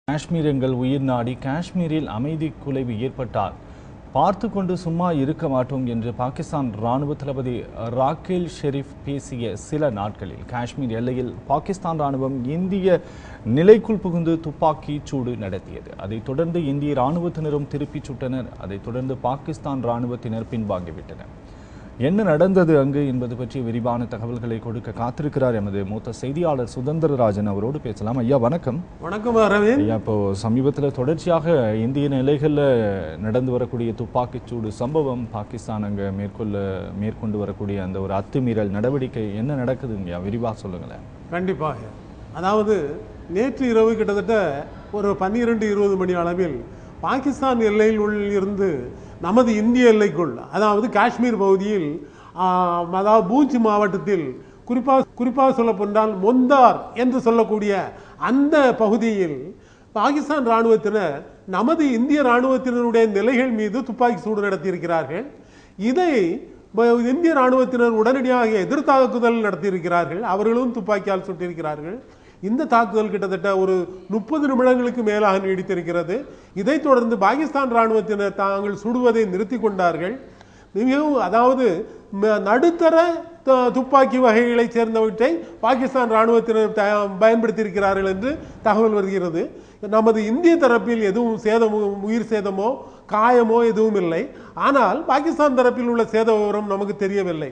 காஷ்மீர் எங்கள் உயிர் நாடி காஷ்மீரில் அமைதி குலைவு ஏற்பட்டால் பார்த்து கொண்டு சும்மா இருக்க மாட்டோம் என்று பாகிஸ்தான் ராணுவ தளபதி ராக்கேல் ஷெரீப் பேசிய சில நாட்களில் காஷ்மீர் எல்லையில் பாகிஸ்தான் ராணுவம் இந்திய நிலைக்குள் புகுந்து துப்பாக்கி சூடு நடத்தியது அதைத் தொடர்ந்து இந்திய ராணுவத்தினரும் திருப்பிச் சுட்டனர் அதைத் தொடர்ந்து பாகிஸ்தான் ராணுவத்தினர் பின்வாங்கிவிட்டனர் என்ன நடந்தது அங்கு என்பது பற்றி விரிவான தகவல்களை கொடுக்க காத்திருக்கிறார் எமது மூத்த செய்தியாளர் சுதந்திரராஜன் அவரோடு பேசலாம் ஐயா வணக்கம் வணக்கம் அரவிந்த் ஐயா இப்போ சமீபத்தில் தொடர்ச்சியாக இந்திய நிலைகளில் நடந்து வரக்கூடிய துப்பாக்கிச்சூடு சம்பவம் பாகிஸ்தான் அங்கே மேற்கொள்ள மேற்கொண்டு வரக்கூடிய அந்த ஒரு அத்துமீறல் நடவடிக்கை என்ன நடக்குதுங்கய்யா விரிவாக சொல்லுங்களேன் கண்டிப்பாக அதாவது நேற்று இரவு கிட்டத்தட்ட ஒரு பன்னிரெண்டு இருபது மணி அளவில் பாகிஸ்தான் எல்லையில் உள் இருந்து நமது இந்திய எல்லைக்குள் அதாவது காஷ்மீர் பகுதியில் ஆஹ், அதாவது பூஞ்ச் மாவட்டத்தில் குறிப்பாக குறிப்பாக சொல்லப்போனால் மொந்தார் என்று சொல்லக்கூடிய அந்த பகுதியில் பாகிஸ்தான் ராணுவத்தினர் நமது இந்திய ராணுவத்தினருடைய நிலைகள் மீது துப்பாக்கி சூடு நடத்தியிருக்கிறார்கள் இதை ப- இந்திய ராணுவத்தினர் உடனடியாக எதிர் தாக்குதல் நடத்தியிருக்கிறார்கள் அவர்களும் துப்பாக்கியால் சுட்டிருக்கிறார்கள் இந்த தாக்குதல் கிட்டத்தட்ட ஒரு முப்பது நிமிடங்களுக்கு மேலாக நீடித்திருக்கிறது இதைத் தொடர்ந்து பாகிஸ்தான் ராணுவத்தினர் தாங்கள் சுடுவதை நிறுத்தி கொண்டார்கள் மிகவும் அதாவது ம- நடுத்தர த- துப்பாக்கி வகைகளைச் சேர்ந்தவற்றை பாகிஸ்தான் ராணுவத்தினர் த- பயன்படுத்தியிருக்கிறார்கள் என்று தகவல் வருகிறது நமது இந்திய தரப்பில் எதுவும் சேதமோ உயிர் சேதமோ காயமோ எதுவும் இல்லை ஆனால் பாகிஸ்தான் தரப்பில் உள்ள சேத விவரம் நமக்கு தெரியவில்லை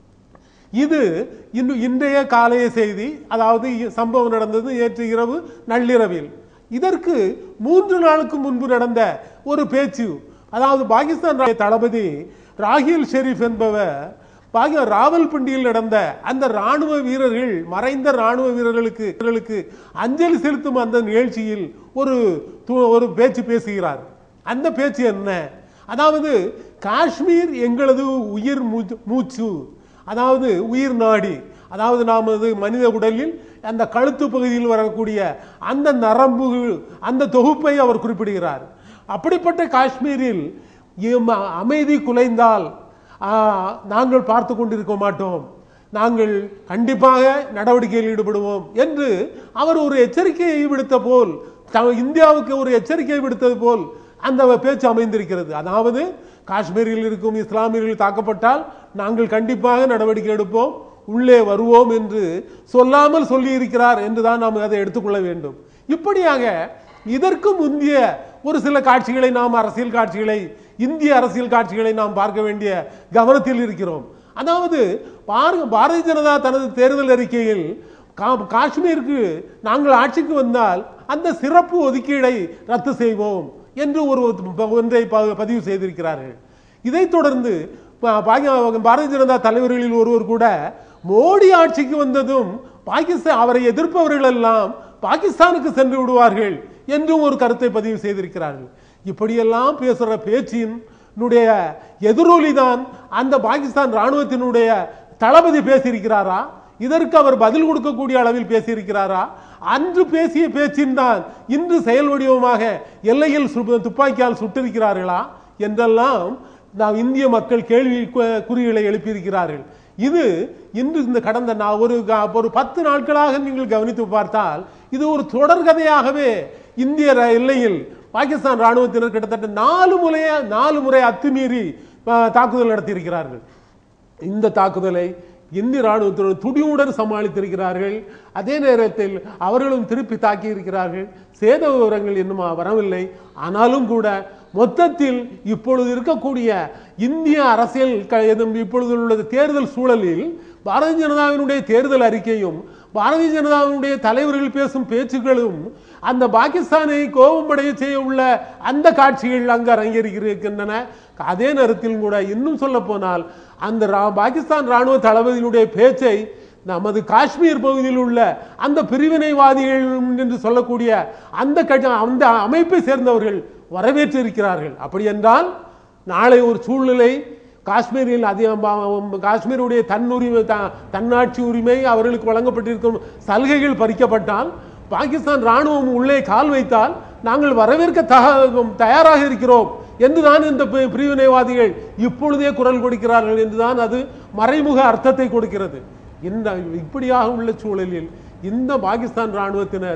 இது இன்னும் இன்றைய காலைய செய்தி அதாவது இ- சம்பவம் நடந்தது நேற்று இரவு நள்ளிரவில் இதற்கு மூன்று நாளுக்கு முன்பு நடந்த ஒரு பேச்சு அதாவது பாகிஸ்தான் ரா- தளபதி ராகில் ஷெரீப் என்பவர் பாக ராவல்பிண்டியில் நடந்த அந்த ராணுவ வீரர்கள் மறைந்த ராணுவ வீரர்களுக்கு வீரர்களுக்கு அஞ்சலி செலுத்தும் அந்த நிகழ்ச்சியில் ஒரு து- ஒரு பேச்சு பேசுகிறார் அந்த பேச்சு என்ன அதாவது காஷ்மீர் எங்களது உயிர் மூச்சு- மூச்சு அதாவது உயிர் நாடி அதாவது நமது மனித உடலில் அந்த கழுத்து பகுதியில் வரக்கூடிய அந்த நரம்பு அந்த தொகுப்பை அவர் குறிப்பிடுகிறார் அப்படிப்பட்ட காஷ்மீரில் இம் அமைதி குலைந்தால் ஆ, நாங்கள் பார்த்து கொண்டிருக்க மாட்டோம் நாங்கள் கண்டிப்பாக நடவடிக்கையில் ஈடுபடுவோம் என்று அவர் ஒரு எச்சரிக்கையை விடுத்த போல் த- இந்தியாவுக்கு ஒரு எச்சரிக்கையை விடுத்தது போல் அந்த பேச்சு அமைந்திருக்கிறது அதாவது காஷ்மீரில் இருக்கும் இஸ்லாமியர்கள் தாக்கப்பட்டால் நாங்கள் கண்டிப்பாக நடவடிக்கை எடுப்போம் உள்ளே வருவோம் என்று சொல்லாமல் சொல்லியிருக்கிறார் என்று தான் நாம் அதை எடுத்துக்கொள்ள வேண்டும் இப்படியாக இதற்கு முந்திய ஒரு சில காட்சிகளை நாம் அரசியல் காட்சிகளை இந்திய அரசியல் காட்சிகளை நாம் பார்க்க வேண்டிய கவனத்தில் இருக்கிறோம் அதாவது பாருங்க பாரதிய ஜனதா தனது தேர்தல் அறிக்கையில் கா- காஷ்மீருக்கு நாங்கள் ஆட்சிக்கு வந்தால் அந்த சிறப்பு ஒதுக்கீடை ரத்து செய்வோம் என்று ஒரு ஒன்றை ப- பதிவு செய்திருக்கிறார்கள் இதைத் தொடர்ந்து பா- பாகி- பாரதிய ஜனதா தலைவர்களில் ஒருவர் கூட மோடி ஆட்சிக்கு வந்ததும் பாகிஸ்தான் அவரை எதிர்ப்பவர்கள் எல்லாம் பாகிஸ்தானுக்கு சென்று விடுவார்கள் என்றும் ஒரு கருத்தை பதிவு செய்திருக்கிறார்கள் இப்படியெல்லாம் பேசுற பேச்சினுடைய எதிரொலி தான் அந்த பாகிஸ்தான் ராணுவத்தினுடைய தளபதி பேசியிருக்கிறாரா இதற்கு அவர் பதில் கொடுக்கக்கூடிய அளவில் பேசியிருக்கிறாரா அன்று பேசிய பேச்சின் தான் இன்று செயல் வடிவமாக எல்லையில் சு- துப்பாக்கியால் சுட்டிருக்கிறார்களா என்றெல்லாம் நாம் இந்திய மக்கள் கேள்வி கு- குறிகளை எழுப்பியிருக்கிறார்கள் இது இன்று இந்த கடந்த நான் ஒரு க- ஒரு பத்து நாட்களாக நீங்கள் கவனித்து பார்த்தால் இது ஒரு தொடர்கதையாகவே இந்திய ர- எல்லையில் பாகிஸ்தான் ராணுவத்தினர் கிட்டத்தட்ட நாலு முறைய நாலு முறை அத்துமீறி அஹ், தாக்குதல் நடத்தியிருக்கிறார்கள் இந்த தாக்குதலை இந்திய ராணுவத்தினர் துடியுடன் சமாளித்திருக்கிறார்கள் அதே நேரத்தில் அவர்களும் திருப்பி தாக்கி இருக்கிறார்கள் சேத விவரங்கள் இன்னும் வரவில்லை ஆனாலும் கூட மொத்தத்தில் இப்பொழுது இருக்கக்கூடிய இந்திய அரசியல் க- எதும் இப்பொழுது உள்ள தேர்தல் சூழலில் பாரதிய ஜனதாவினுடைய தேர்தல் அறிக்கையும் பாரதிய ஜனதாவினுடைய தலைவர்கள் பேசும் பேச்சுக்களும் அந்த பாகிஸ்தானை கோபமடைய செய்ய உள்ள அந்த காட்சிகள் அங்கு அரங்கேறியிருக்கின்றன அதே நேரத்தில் கூட இன்னும் சொல்ல போனால் அந்த ரா- பாகிஸ்தான் ராணுவ தளபதியினுடைய பேச்சை நமது காஷ்மீர் பகுதியில் உள்ள அந்த பிரிவினைவாதிகள் என்று சொல்லக்கூடிய அந்த கட்சி அந்த அமைப்பை சேர்ந்தவர்கள் வரவேற்றிருக்கிறார்கள் அப்படி என்றால் நாளை ஒரு சூழ்நிலை காஷ்மீரில் அதிகம் பா- காஷ்மீருடைய தன்னுரிமை த- தன்னாட்சி உரிமை அவர்களுக்கு வழங்கப்பட்டிருக்கும் சலுகைகள் பறிக்கப்பட்டால் பாகிஸ்தான் ராணுவம் உள்ளே கால் வைத்தால் நாங்கள் வரவேற்க தக- தயாராக இருக்கிறோம் என்றுதான் இந்த பி- பிரிவினைவாதிகள் இப்பொழுதே குரல் கொடுக்கிறார்கள் என்றுதான் அது மறைமுக அர்த்தத்தை கொடுக்கிறது இந்த இப்படியாக உள்ள சூழலில் இந்த பாகிஸ்தான் ராணுவத்தினர்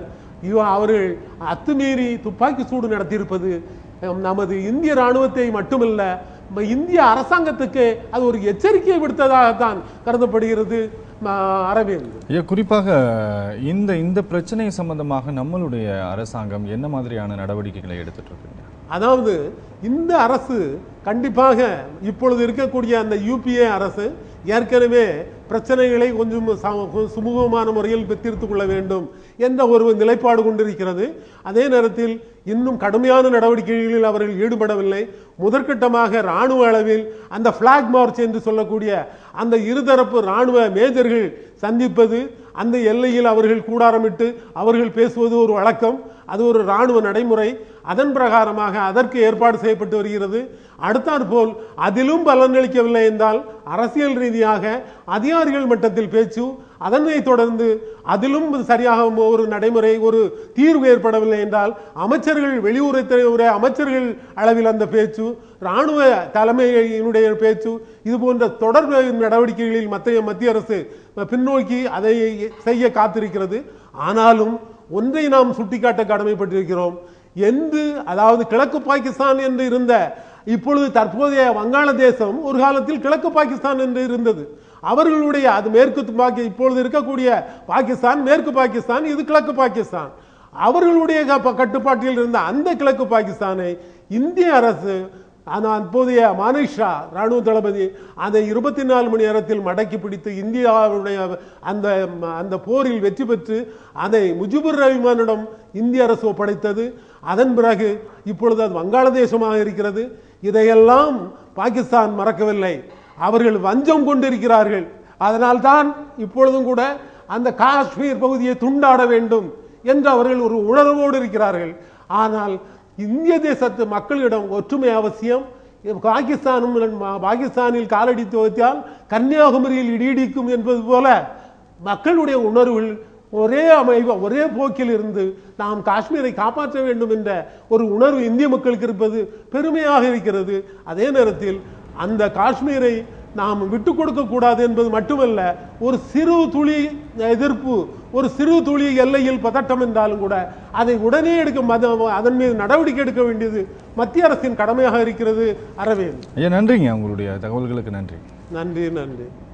இவ அவர்கள் அத்துமீறி துப்பாக்கி சூடு நடத்தியிருப்பது அஹ், நமது இந்திய ராணுவத்தை மட்டுமல்ல ம- இந்திய அரசாங்கத்துக்கு அது ஒரு எச்சரிக்கை விடுத்ததாகத்தான் கருதப்படுகிறது ம- அரவிந்த் ஐயா குறிப்பாக இந்த இந்த பிரச்சனை சம்பந்தமாக நம்மளுடைய அரசாங்கம் என்ன மாதிரியான நடவடிக்கைகளை எடுத்துட்டு இருக்குங்க அதாவது இந்த அரசு கண்டிப்பாக இப்பொழுது இருக்கக்கூடிய அந்த யூபிஏ அரசு ஏற்கனவே பிரச்சனைகளை கொஞ்சம் ச- சுமூகமான முறையில் தீர்த்து கொள்ள வேண்டும் என்ற ஒரு நிலைப்பாடு கொண்டிருக்கிறது அதே நேரத்தில் இன்னும் கடுமையான நடவடிக்கைகளில் அவர்கள் ஈடுபடவில்லை முதற்கட்டமாக இராணுவ அளவில் அந்த பிளாக் மார்ச் என்று சொல்லக்கூடிய அந்த இருதரப்பு இராணுவ மேஜர்கள் சந்திப்பது அந்த எல்லையில் அவர்கள் கூடாரமிட்டு அவர்கள் பேசுவது ஒரு வழக்கம் அது ஒரு இராணுவ நடைமுறை அதன் பிரகாரமாக அதற்கு ஏற்பாடு செய்யப்பட்டு வருகிறது அடுத்தாற்போல் அதிலும் பலனளிக்கவில்லை என்றால் அரசியல் ரீதியாக அதிகாரிகள் மட்டத்தில் பேச்சு அதனை தொடர்ந்து அதிலும் சரியாக ஒரு நடைமுறை ஒரு தீர்வு ஏற்படவில்லை என்றால் அமைச்சர்கள் வெளியுறவுத்துறை அமைச்சர்கள் அளவில் அந்த பேச்சு இராணுவ தலைமையினுடைய பேச்சு இது போன்ற தொடர் நடவடிக்கைகளில் மத்திய மத்திய அரசு பின்னோக்கி அதை செய்ய காத்திருக்கிறது ஆனாலும் ஒன்றை நாம் சுட்டிக்காட்ட கடமைப்பட்டிருக்கிறோம் என்று அதாவது கிழக்கு பாகிஸ்தான் என்று இருந்த இப்பொழுது தற்போதைய வங்காளதேசம் ஒரு காலத்தில் கிழக்கு பாகிஸ்தான் என்று இருந்தது அவர்களுடைய அது மேற்கு பாக்கி இப்பொழுது இருக்கக்கூடிய பாகிஸ்தான் மேற்கு பாகிஸ்தான் இது கிழக்கு பாகிஸ்தான் அவர்களுடைய க- கட்டுப்பாட்டில் இருந்த அந்த கிழக்கு பாகிஸ்தானை இந்திய அரசு ஆனால் அப்போதைய மானிஷா ராணுவ தளபதி அதை இருபத்தி நாலு மணி நேரத்தில் மடக்கி பிடித்து இந்தியாவுடைய அந்த அந்த போரில் வெற்றி பெற்று அதை முஜிபுர் ரஹ்மானிடம் இந்திய அரசு ஒப்படைத்தது அதன் பிறகு இப்பொழுது அது வங்காளதேசமாக இருக்கிறது இதையெல்லாம் பாகிஸ்தான் மறக்கவில்லை அவர்கள் வஞ்சம் கொண்டிருக்கிறார்கள் அதனால்தான் இப்பொழுதும் கூட அந்த காஷ்மீர் பகுதியை துண்டாட வேண்டும் என்று அவர்கள் ஒரு உணர்வோடு இருக்கிறார்கள் ஆனால் இந்திய தேசத்து மக்களிடம் ஒற்றுமை அவசியம் பாகிஸ்தானும் பாகிஸ்தானில் காலடி துவைத்தால் கன்னியாகுமரியில் இடியிடிக்கும் என்பது போல மக்களுடைய உணர்வுகள் ஒரே அமைவ ஒரே போக்கில் இருந்து நாம் காஷ்மீரை காப்பாற்ற வேண்டும் என்ற ஒரு உணர்வு இந்திய மக்களுக்கு இருப்பது பெருமையாக இருக்கிறது அதே நேரத்தில் அந்த காஷ்மீரை நாம் விட்டு கொடுக்க கூடாது என்பது மட்டுமல்ல ஒரு சிறு துளி எதிர்ப்பு ஒரு சிறு துளி எல்லையில் பதட்டம் என்றாலும் கூட அதை உடனே எடுக்க மத- அதன் மீது நடவடிக்கை எடுக்க வேண்டியது மத்திய அரசின் கடமையாக இருக்கிறது அரவிந்த் ஐயா நன்றிங்க உங்களுடைய தகவல்களுக்கு நன்றி நன்றி நன்றி